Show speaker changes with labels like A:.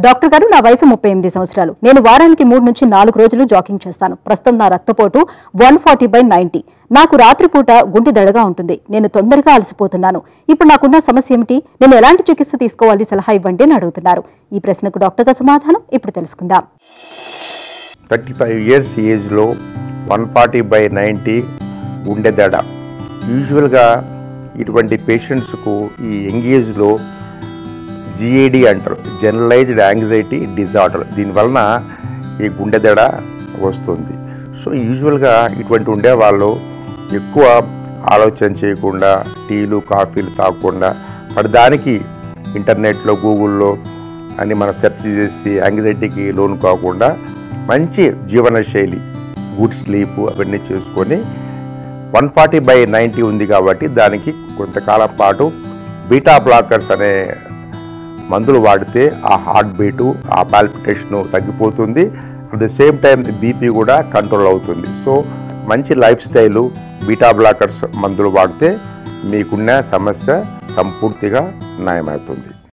A: doctor గారు నా వయసు ముప్పై ఎనిమిది సంవత్సరాలు నేను వారానికి మూడు నుంచి నాలుగు రోజులు జాగింగ్ చేస్తాను ప్రస్తుతం నా రక్తపోటు వన్ ఫార్టీ బై నైన్టీ నాకు రాత్రిపూట గుండె దడగా ఉంటుంది నేను తొందరగా అలసిపోతున్నాను ఇప్పుడు నాకున్న సమస్య ఏమిటి నేను ఎలాంటి చికిత్స తీసుకోవాలి సలహా ఇవ్వండి అని అడుగుతున్నారు ఈ ప్రశ్నకు డాక్టర్ గారి సమాధానం ఇప్పుడు తెలుసుకుందాం
B: థర్టీ ఫైవ్ ఇయర్స్ ఏజ్లో వన్ ఫార్టీ బై నైంటీ గుండె దడ యూజువల్గా ఇటువంటి పేషెంట్స్కు ఈ యంగ్ ఏజ్లో జిఏడి అంటారు జనరలైజ్డ్ యాంగ్జైటీ డిజార్డర్ దీనివలన ఈ గుండె దడ వస్తుంది సో యూజువల్గా ఇటువంటి ఉండే వాళ్ళు ఎక్కువ ఆలోచన చేయకుండా టీలు కాఫీలు తాగకుండా మరి దానికి ఇంటర్నెట్లో గూగుల్లో అని మనం సెర్చ్ చేసి యాంగ్జైటీకి లోన్ కాకుండా మంచి జీవన శైలి గుడ్ స్లీప్ అవన్నీ చేసుకొని వన్ ఫార్టీ బై నైంటీ ఉంది కాబట్టి దానికి కొంతకాలం పాటు బీటా బ్లాకర్స్ అనే మందులు వాడితే ఆ హార్ట్ బీటు ఆ పాల్పిటేషను తగ్గిపోతుంది at the same time BP కూడా కంట్రోల్ అవుతుంది సో మంచి లైఫ్ స్టైలు బీటా బ్లాకర్స్ మందులు వాడితే మీకున్న సమస్య సంపూర్తిగా నయమవుతుంది